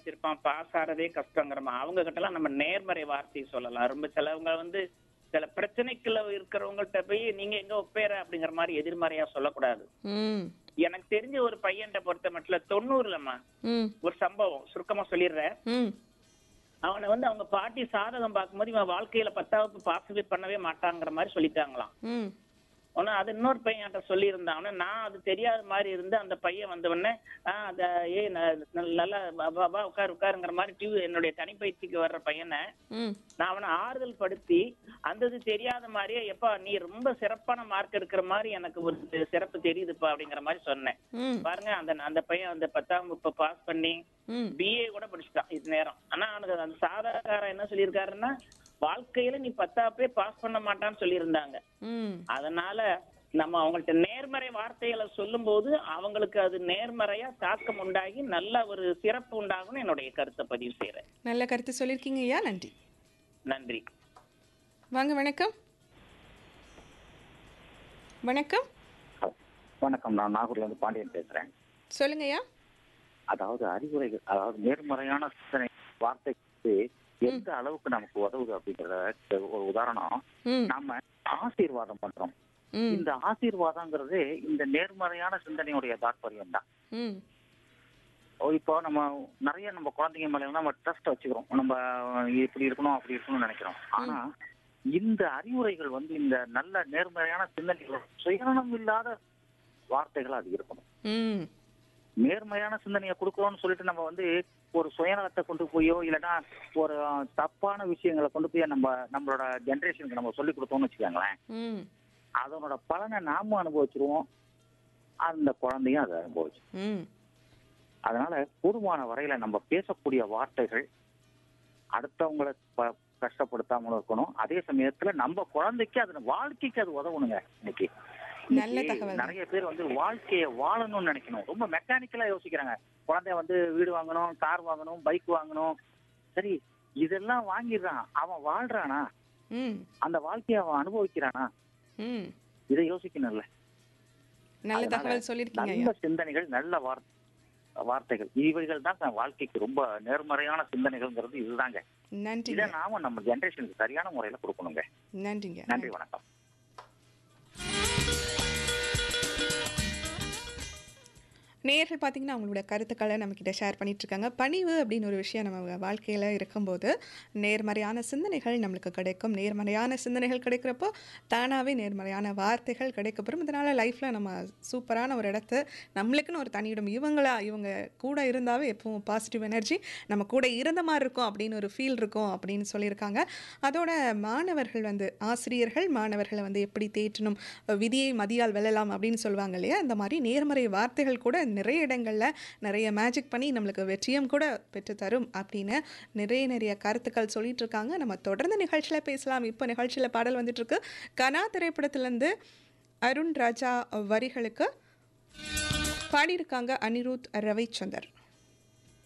படிச்சிருப்பான் pass ஆறதே கஷ்டங்கிறமா அவங்க கிட்ட எல்லாம் நம்ம நேர்மறை வார்த்தை சொல்லலாம் ரொம்ப சிலவங்க வந்து சில பிரச்சனைக்குள்ள இருக்கிறவங்கள்ட்ட போய் நீங்க எங்க ஒப்பேற அப்படிங்கிற மாதிரி எதிர்மறையா சொல்லக்கூடாது ம் எனக்கு தெரிஞ்ச ஒரு பையன்கிட்ட பொறுத்த மட்டும் தொண்ணூறுலம்மா ம் ஒரு சம்பவம் சுருக்கமா சொல்லிடுறேன் ம் அவனை வந்து அவங்க பாட்டி சாதகம் பார்க்கும்போது இவன் வாழ்க்கையில பத்தாவது பாசவே பண்ணவே மாட்டாங்கிற மாதிரி சொல்லிட்டாங்களாம் ம் ஆனா அது இன்னொரு பையன்கிட்ட சொல்லியிருந்தான் ஆனா நான் அது தெரியாத மாதிரி இருந்து அந்த பையன் வந்த உடனே ஆஹ் அத ஏ நல்லா வா, வா, வா உட்காரு உட்காருங்கிற மாதிரி டிவி என்னுடைய தனிப்பயிற்சிக்கு வர்ற பையனை ம் நான் அவனை ஆறுதல் படுத்தி அந்த இது தெரியாத மாதிரியே எப்பா நீ ரொம்ப சிறப்பான மார்க் எடுக்கிற மாதிரி எனக்கு ஒரு சிறப்பு தெரியுதுப்பா அப்படிங்கிற மாதிரி சொன்னேன் ம் பாருங்க அந்த அந்த பையன் அந்த பத்தாம் வகுப்பு பாஸ் பண்ணி ம் பிஏ கூட படிச்சுட்டான் இது நேரம் ஆனா அவனுக்கு அந்த சாதாக்காரன் என்ன சொல்லியிருக்காருன்னா வாழ்க்கையில நீ பத்தாப்பே பாஸ் பண்ண மாட்டான்னு சொல்லியிருந்தாங்க ம் அதனால நம்ம அவங்கள்ட்ட நேர்மறை வார்த்தைகளை சொல்லும்போது அவங்களுக்கு அது நேர்மறையா தாக்கம் உண்டாகி நல்ல ஒரு சிறப்பு உண்டாகும்னு என்னுடைய கருத்தை பதிவு செய்யறேன் நல்ல கருத்து சொல்லியிருக்கீங்க ஐயா நன்றி நன்றி வாங்க வணக்கம் வணக்கம் வணக்கம் நான் நாகூர்ல இருந்து பாண்டியன் பேசுறேன் சொல்லுங்க ஐயா அதாவது அறிவுரைகள் அதாவது நேர்மறையான சிந்தனை வார்த்தைக்கு எந்த அளவுக்கு நமக்கு உதவுது அப்படிங்கறத ஒரு உதாரணம் ம் நாம ஆசீர்வாதம் பண்றோம் ம் இந்த ஆசீர்வாதங்கிறது இந்த நேர்மறையான சிந்தனையுடைய தாற்பயம் தான் ம் இப்போ நம்ம நிறைய நம்ம குழந்தைங்க மேல நம்ம ட்ரஸ்ட் வச்சுக்கிறோம் நம்ம இப்படி இருக்கணும் அப்படி இருக்கணும்னு நினைக்கிறோம் ஆனா இந்த அறிவுரைகள் வந்து இந்த நல்ல நேர்மறையான சிந்தனைகள் சுயநலம் இல்லாத வார்த்தைகளா அது இருக்கணும் ம் நேர்மையான சிந்தனையை கொடுக்கறோம்னு சொல்லிட்டு நம்ம வந்து ஒரு சுயநலத்தை கொண்டு போயோ இல்லைன்னா ஒரு அஹ், தப்பான விஷயங்களை கொண்டு போய் நம்ம நம்மளோட ஜெனரேஷனுக்கு நம்ம சொல்லி கொடுத்தோம்னு வச்சுக்கோங்களேன் ம் அதனோட பலனை நாம அனுபவிச்சிருவோம் அந்த குழந்தையும் அதை அனுபவிச்சு ம் அதனால கூடுமான வரையில நம்ம பேசக்கூடிய வார்த்தைகள் அடுத்தவங்களை ப- கஷ்டப்படுத்தாமலும் இருக்கணும் அதே சமயத்துல நம்ம குழந்தைக்கு அது வாழ்க்கைக்கு அது உதவணுங்க இன்னைக்கு நல்ல இன்னைக்கு தகவல். நிறைய பேர் வந்து வாழ்க்கைய வாழணும்னு நினைக்கணும் ரொம்ப மெக்கானிக்கலா யோசிக்கிறாங்க குழந்தை வந்து வீடு வாங்கணும் கார் வாங்கணும் பைக் வாங்கணும் சரி இதெல்லாம் வாங்கிடுறான் அவன் வாழ்றானா ம் அந்த வாழ்க்கையை அவன் அனுபவிக்கிறானா ம் இதை யோசிக்கணும்ல நல்ல அதனால தகவல் சொல்லியிருக்கீங்க நல்ல ஐயா சிந்தனைகள் நல்ல வார்த்தை வார்த்தைகள் இவைகள் தான் தன் வாழ்க்கைக்கு ரொம்ப நேர்மறையான சிந்தனைகள்ங்கிறது இதுதாங்க இதை நன்றிங்க நாம நம்ம ஜெனரேஷனுக்கு சரியான முறையில கொடுக்கணுங்க நன்றிங்க நன்றி வணக்கம் நேர்கள் பார்த்தீங்கன்னா அவங்களோட கருத்துக்களை நம்மக்கிட்ட ஷேர் பண்ணிட்டு இருக்காங்க பணிவு அப்படின்னு ஒரு விஷயம் நம்ம வாழ்க்கையில் இருக்கும்போது நேர்மறையான சிந்தனைகள் நம்மளுக்கு கிடைக்கும் நேர்மறையான சிந்தனைகள் கிடைக்கிறப்போ தானாகவே நேர்மறையான வார்த்தைகள் கிடைக்கப்பெறும் இதனால் லைஃப்பில் நம்ம சூப்பரான ஒரு இடத்த நம்மளுக்குன்னு ஒரு தனியிடம் இவங்களா இவங்க கூட இருந்தாவே எப்பவும் பாசிட்டிவ் எனர்ஜி நம்ம கூட இருந்த மாதிரி இருக்கும் அப்படின்னு ஒரு ஃபீல் இருக்கும் அப்படின்னு சொல்லியிருக்காங்க அதோட மாணவர்கள் வந்து ஆசிரியர்கள் மாணவர்களை வந்து எப்படி தேற்றணும் விதியை மதியால் வெல்லலாம் அப்படின்னு சொல்லுவாங்க இல்லையா இந்த மாதிரி நேர்மறை வார்த்தைகள் கூட நிறைய இடங்களில் நிறைய மேஜிக் பண்ணி நம்மளுக்கு வெற்றியும் கூட பெற்று தரும் அப்படின்னு நிறைய நிறைய கருத்துக்கள் சொல்லிட்டு இருக்காங்க நம்ம தொடர்ந்து நிகழ்ச்சியில் பேசலாம் இப்போ நிகழ்ச்சியில் பாடல் வந்துட்டு இருக்கு கனா திரைப்படத்திலேருந்து அருண் ராஜா வரிகளுக்கு பாடியிருக்காங்க அனிருத் ரவிச்சந்தர்